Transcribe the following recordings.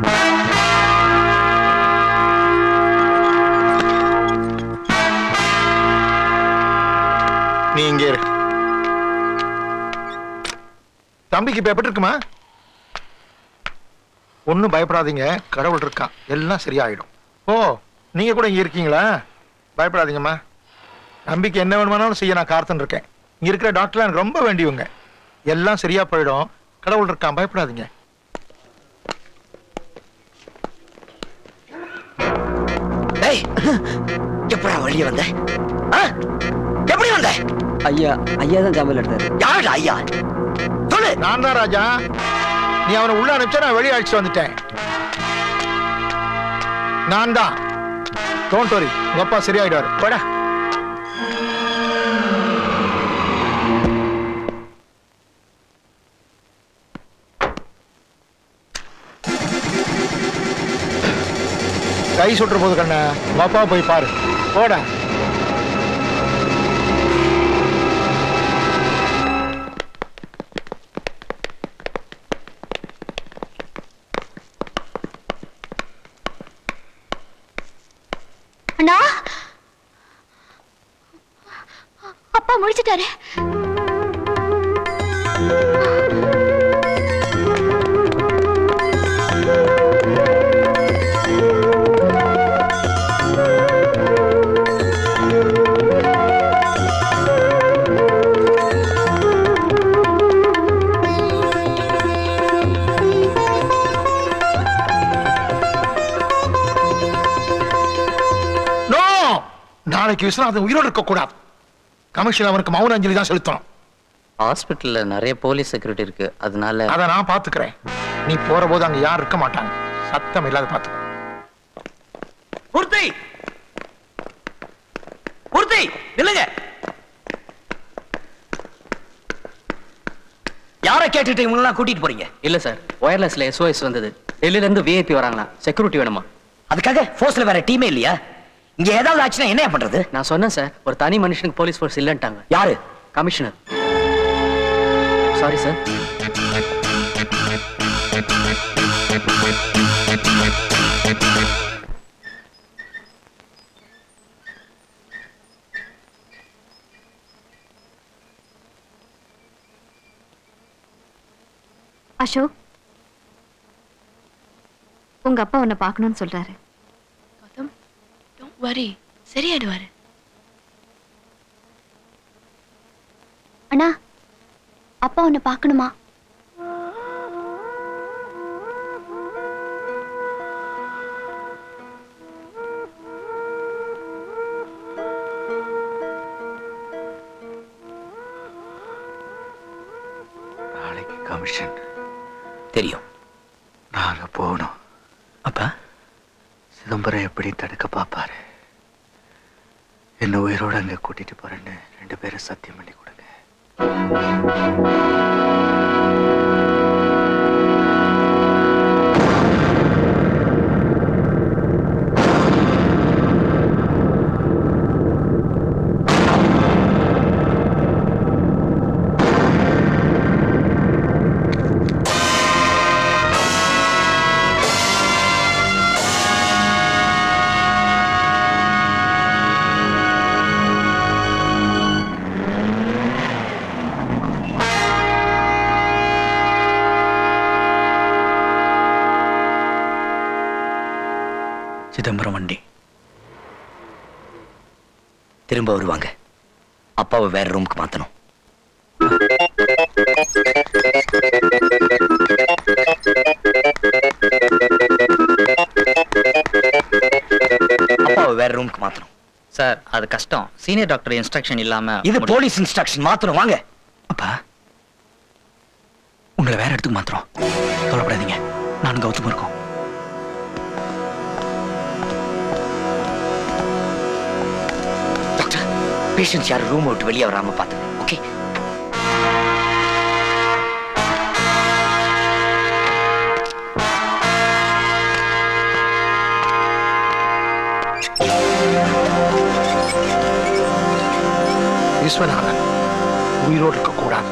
நீ இங்கே இரு தம்பிக்கு இப்ப எப்படி இருக்குமா ஒன்றும் பயப்படாதீங்க கடவுள் இருக்கான் எல்லாம் சரியாயிடும் ஓ நீங்க கூட இங்க இருக்கீங்களா பயப்படாதீங்கம்மா தம்பிக்கு என்ன வேணுமானாலும் செய்ய நான் காத்துன்னு இருக்கேன் இங்க இருக்கிற டாக்டர் எனக்கு ரொம்ப வேண்டியவங்க எல்லாம் சரியா போயிடும் கடவுள் இருக்கான் பயப்படாதீங்க டேய் எப்படா வெளியே வந்த ஆ? எப்படி வந்த ஐயா ஐயா தான் ஜாமீன் எடுத்தாரு யாருடா ஐயா சொல்லு நான் தான் ராஜா நீ அவனை உள்ள அனுப்பிச்சா நான் வெளியே அழைச்சிட்டு வந்துட்டேன் நான் தான் டோன்ட் வரி உங்க அப்பா சரியாயிடுவாரு போடா கை சுட்டுற போது கண்ண உங்க அப்பா போய் பாரு போடா அண்ணா அப்பா முடிச்சிட்டாரு நோ நாளைக்கு விஸ்வநாதன் உயிரோடு இருக்க கூடாது கமிஷன் அவனுக்கு மௌன அஞ்சலி தான் செலுத்தணும் ஹாஸ்பிட்டல்ல நிறைய போலீஸ் செக்யூரிட்டி இருக்கு அதனால அதை நான் பாத்துக்கிறேன் நீ போற போது அங்க யாரும் இருக்க மாட்டாங்க சத்தம் இல்லாத பாத்துக்கோ பூர்த்தி பூர்த்தி நில்லுங்க யாரை கேட்டுட்டு இவங்களெல்லாம் கூட்டிட்டு போறீங்க இல்ல சார் ஒயர்லெஸ்ல எஸ்ஓஎஸ் வந்தது டெல்லில இருந்து விஐபி வராங்களா செக்யூரிட்டி வேணுமா அதுக்காக ஃபோர்ஸ்ல வேற டீமே இல்லையா இங்க ஏதாவது ஆச்சுன்னா என்ன பண்றது நான் சொன்னேன் சார் ஒரு தனி மனுஷனுக்கு போலீஸ் ஃபோர்ஸ் இல்லன்ட்டாங்க யாரு கமிஷனர் சாரி சார் அசோக் உங்க அப்பா உன்னை பார்க்கணும்னு சொல்றாரு கௌதம் டோன்ட் வரி சரியாயிடுவாரு அண்ணா அப்பா உன்னை பார்க்கணுமா நாளைக்கு கமிஷன் தெரியும் நாங்க போகணும் அப்பா சிதம்பரம் எப்படி தடுக்க பார்ப்பாரு என்ன உயிரோட அங்க கூட்டிட்டு போறேன்னு ரெண்டு பேரும் சத்தியம் பண்ணி கொடுங்க சிதம்பரம் வண்டி திரும்ப வருவாங்க அப்பாவை வேற ரூமுக்கு மாத்தணும் அப்பாவை வேற ரூமுக்கு மாத்தணும் சார் அது கஷ்டம் சீனியர் டாக்டர் இன்ஸ்ட்ரக்ஷன் இல்லாம இது போலீஸ் இன்ஸ்ட்ரக்ஷன் மாத்தணும் வாங்க அப்பா உங்களை வேற இடத்துக்கு மாத்துறோம் கவலைப்படாதீங்க நான் கௌதம் இருக்கோம் டாக்டர் பேஷண்ட்ஸ் யாரும் ரூம் விட்டு வெளியே வராம பார்த்து ஓகே விஸ்வநாதன் உயிரோடு இருக்க கூடாது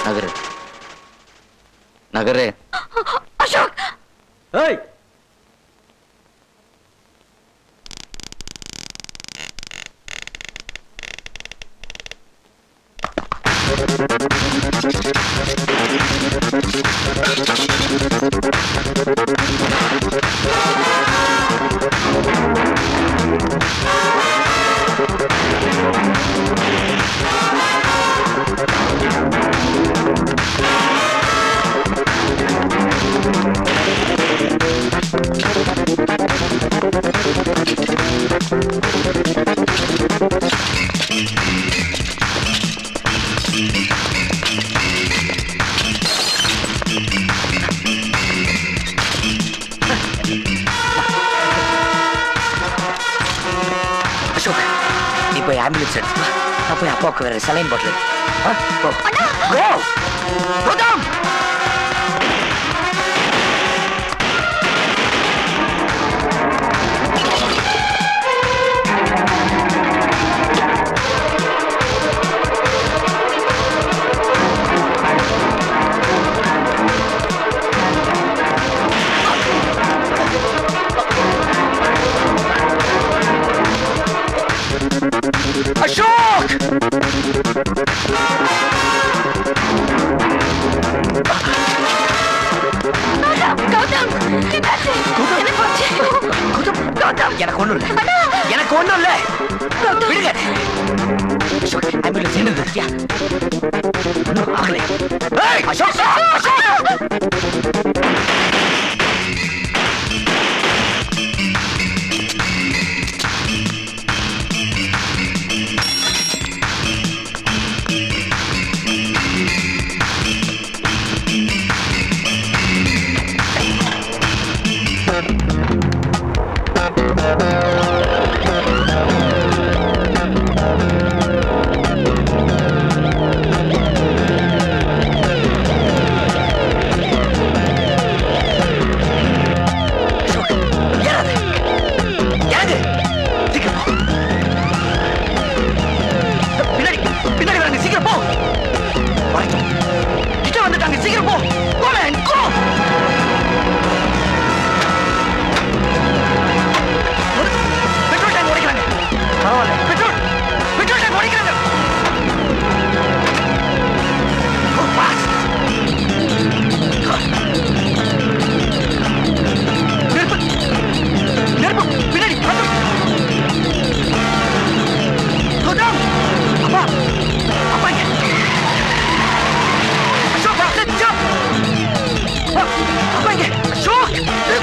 நகரு நகரு அசோக் ஏய் அசோக் நீ போய் ஆம்புலன்ஸ் எடுத்து வா. நான் போய் அப்பாவுக்கு வேற சலைன் பாட்டில் போ Go. கௌதம் அசோக் கௌதம் என்னாச்சு? என்ன போச்சு? கௌதம் கௌதம் எனக்கு ஒண்ணும் இல்ல எனக்கு ஒண்ணும் இல்ல விடுங்க அசோக் ஆம்புலன்ஸ் என்ன நிறுத்தியா ஒண்ணும் ஆகலை ஏய், அசோக் அசோக் அசோக், ஏறாத. இறங்கு. சீக்கிரம் போ. பின்னாடி பின்னாடி வராங்க சீக்கிரம் போ வரட்டும். கிட்ட வந்துட்டாங்க சீக்கிரம் போ Go, man, go. ஒரு பெட்ரோல் டேங்க் உடைக்கிறாங்க பரவாயில்ல பெட்ரோல் பெட்ரோல் டேங்க் உடைக்கிறாங்க Go fast. நெருப்பு நெருப்பு பின்னாடி வந்து. கௌதம் அப்பா அப்பா இங்க அசோக் அசோக் அப்பா அப்பா இங்க அசோக்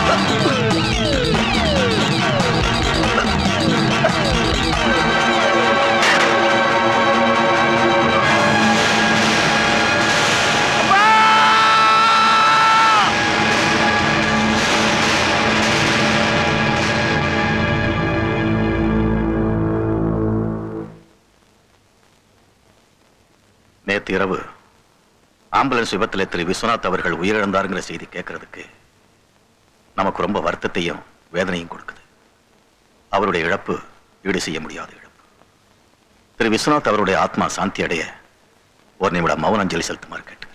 நேத்து இரவு ஆம்புலன்ஸ் விபத்துல திரு விஸ்வநாத் அவர்கள் உயிரிழந்தாருங்கிற செய்தி கேட்கறதுக்கு நமக்கு ரொம்ப வருத்தத்தையும் வேதனையும் கொடுக்குது அவருடைய இழப்பு ஈடு செய்ய முடியாத இழப்பு திரு விஸ்வநாத் அவருடைய ஆத்மா சாந்தி அடைய ஒரு நிமிடம் மௌன அஞ்சலி செலுத்துமாறு கேட்டுக்கிறேன்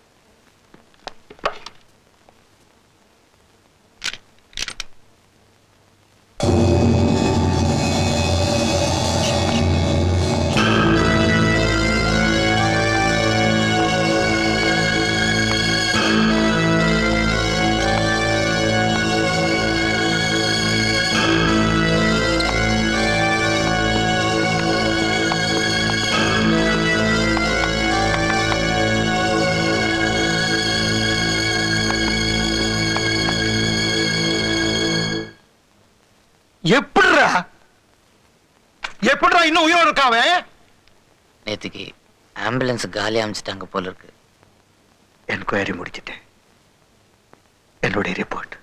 எப்படிடா எப்படிடா இன்னும் உயிரோடு இருக்காவே நேத்துக்கு ஆம்புலன்ஸ் காலி அமைச்சிட்டாங்க போல இருக்கு என்கொயரி முடிச்சிட்டேன் என்னுடைய ரிப்போர்ட்